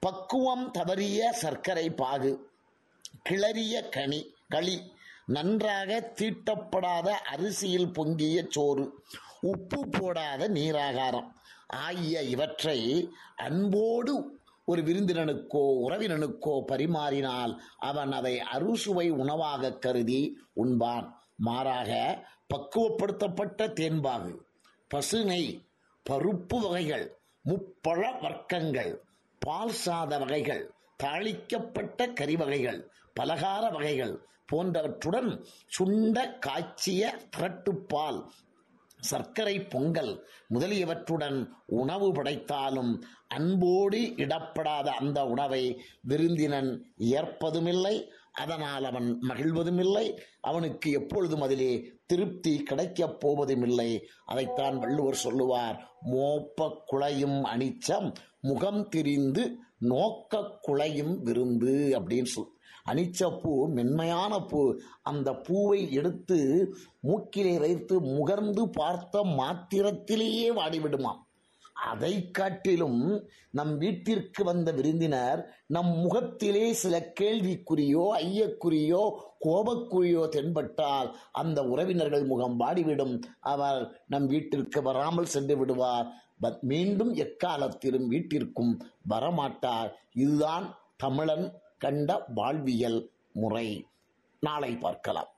பக்குவம் தவறிய சர்க்கரை பாகு கிளறிய கனி களி நன்றாக தீட்டப்படாத அரிசியில் பொங்கிய சோறு உப்பு போடாத நீராகாரம் ஆகிய இவற்றை அன்போடு ஒரு விருந்தினனுக்கோ உறவினனுக்கோ பரிமாறினால் அவன் அதை அறுசுவை உணவாக கருதி உண்பான் மாறாக பக்குவப்படுத்தப்பட்ட தேன்பாகு பசுநெய் பருப்பு வகைகள் முப்பழ வர்க்கங்கள் பால் சாத வகைகள் தாளிக்கப்பட்ட கறி வகைகள் பலகார வகைகள் போன்றவற்றுடன் சுண்ட காய்ச்சிய திரட்டுப்பால் சர்க்கரை பொங்கல் முதலியவற்றுடன் உணவு படைத்தாலும் அன்போடு இடப்படாத அந்த உணவை விருந்தினன் ஏற்பதுமில்லை அதனால் அவன் மகிழ்வதுமில்லை அவனுக்கு எப்பொழுதும் அதிலே திருப்தி கிடைக்கப் போவதுமில்லை அதைத்தான் வள்ளுவர் சொல்லுவார் மோப்ப குழையும் அனிச்சம் முகம் திரிந்து நோக்க குழையும் விருந்து அப்படின்னு சொல் அனிச்சப்பூ மென்மையான பூ அந்த பூவை எடுத்து மூக்கிலே வைத்து முகர்ந்து பார்த்த மாத்திரத்திலேயே வாடிவிடுமாம் அதை காட்டிலும் நம் வீட்டிற்கு வந்த விருந்தினர் நம் முகத்திலே சில கேள்விக்குறியோ ஐயக்குறியோ கோபக்குறியோ தென்பட்டால் அந்த உறவினர்கள் முகம் வாடிவிடும் அவர் நம் வீட்டிற்கு வராமல் சென்று விடுவார் ப- மீண்டும் எக்காலத்திலும் வீட்டிற்கும் வரமாட்டார் இதுதான் தமிழன் கண்ட வாழ்வியல் முறை நாளை பார்க்கலாம்